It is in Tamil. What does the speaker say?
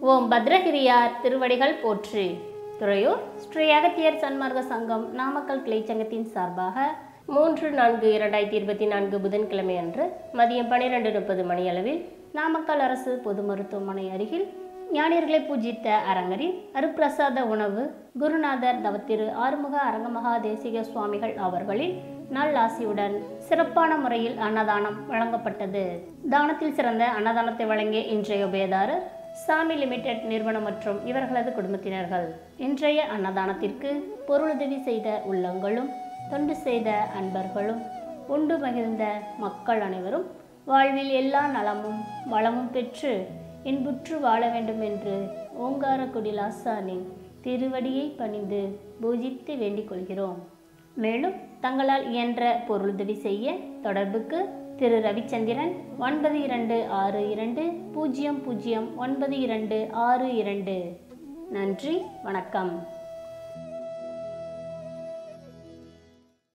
ஓம் பத்ரகிரியார் திருவடிகள் போற்றி துறையூர் ஸ்ரீ அகத்தியர் சன்மார்க்க சங்கம் நாமக்கல் கிளைச்சங்கத்தின் சார்பாக மூன்று நான்கு இரண்டாயிரத்தி இருபத்தி நான்கு புதன்கிழமை அன்று மதியம் பன்னிரெண்டு முப்பது மணியளவில் நாமக்கல் அரசு பொது மருத்துவமனை அருகில் ஞானியர்களை பூஜித்த அரங்கரின் அருப்பிரசாத உணவு குருநாதர் தவத்திரு ஆறுமுக அரங்கமகா தேசிக சுவாமிகள் அவர்களின் நல்லாசியுடன் சிறப்பான முறையில் அன்னதானம் வழங்கப்பட்டது தானத்தில் சிறந்த அன்னதானத்தை வழங்கிய இன்றைய உபயதாரர் சாமி லிமிடெட் நிறுவனம் மற்றும் இவர்களது குடும்பத்தினர்கள் இன்றைய அன்னதானத்திற்கு பொருளுதவி செய்த உள்ளங்களும் தொண்டு செய்த அன்பர்களும் உண்டு மகிழ்ந்த மக்கள் அனைவரும் வாழ்வில் எல்லா நலமும் வளமும் பெற்று இன்புற்று வாழ வேண்டும் என்று ஓங்காரக்குடி லாசானின் திருவடியை பணிந்து பூஜித்து வேண்டிக் கொள்கிறோம் மேலும் தங்களால் இயன்ற பொருளுதவி செய்ய தொடர்புக்கு திரு ரவிச்சந்திரன் ஒன்பது இரண்டு ஆறு இரண்டு பூஜ்ஜியம் பூஜ்ஜியம் ஒன்பது இரண்டு ஆறு இரண்டு நன்றி வணக்கம்